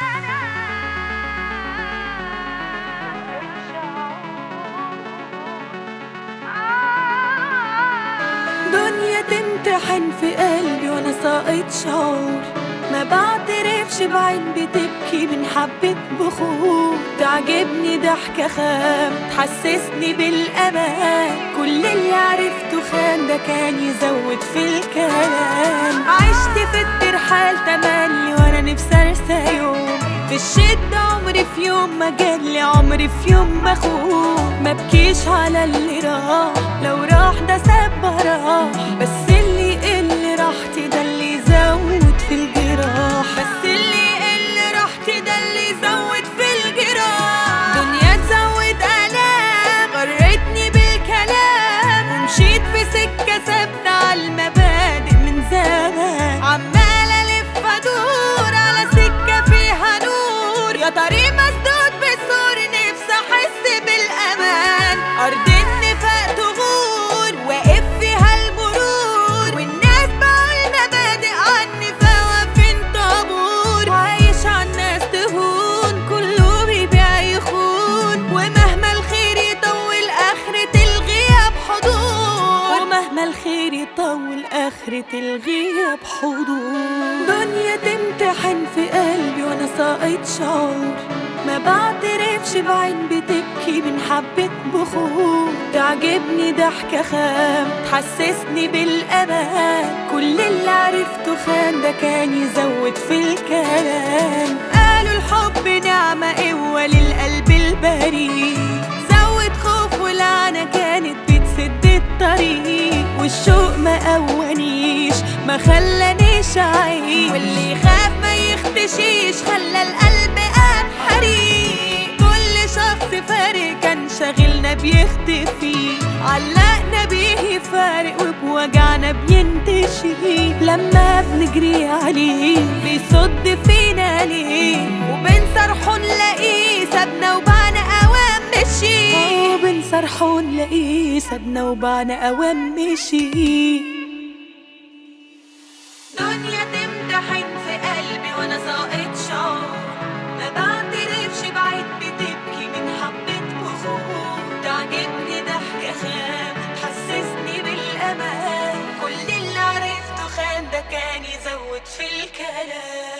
دنيا تمتحن في قلبي وانا ساقط شعور ما بعترفش بعين بتبكي من حبة بخور تعجبني ضحكة خام تحسسني بالأمان كل اللي عرفته خان ده كان يزود في الكلام عشت في الترحال تملي وانا نفسي ارسى يوم في الشدة عمري في يوم ما جالي عمري في يوم ما خوف ما بكيش على اللي راح لو راح ده ساب راح بس اللي اللي راحتي ده اللي يزود في الجراح بس اللي اللي راحتي ده اللي يزود في الجراح دنيا تزود آلام غرتني بالكلام ومشيت في سكة ثابتة على المبادئ من زمان عمالة ألف أدور على سكة فيها نور يا طريق مسدود بسور نفسي أحس بالأمان أرض النفاق تغور واقف فيها المرور والناس باعوا المبادئ عني فواقفين طابور وعايش عالناس تهون كله بيبيع يخون ومهما الخير يطول آخرة الغياب حضور ومهما الخير يطول آخرة الغياب حضور دنيا تمتحن في قلبي وانا ساقط شعور ما بعترفش بعين بتبكي من حبة بخور تعجبني ضحكة خام تحسسني بالأمان كل اللي عرفته خان ده كان يزود في الكلام قالوا الحب نعمة قوة للقلب البريء زود خوف ولعنة كانت بتسد الطريق والشوق ما قوانيش ما خلانيش اعيش واللي يخاف ما يختشيش خلى القلب قاد حريق كل شخص فارق كان شاغلنا بيختفي علقنا بيه يفارق وبوجعنا بينتشي لما بنجري عليه بيصد فينا ليه وبنصرحه نلاقيه سابنا وبعنا اوام مشي وبنصرحه نلاقيه سابنا وبعنا اوام مشي دنيا تمتحن في قلبي وانا ساقط شعور ما بعترفش بعيد بتبكي من حبة بخور تعجبني ضحكة خام تحسسني بالأمان كل اللي عرفته خان ده كان يزود في الكلام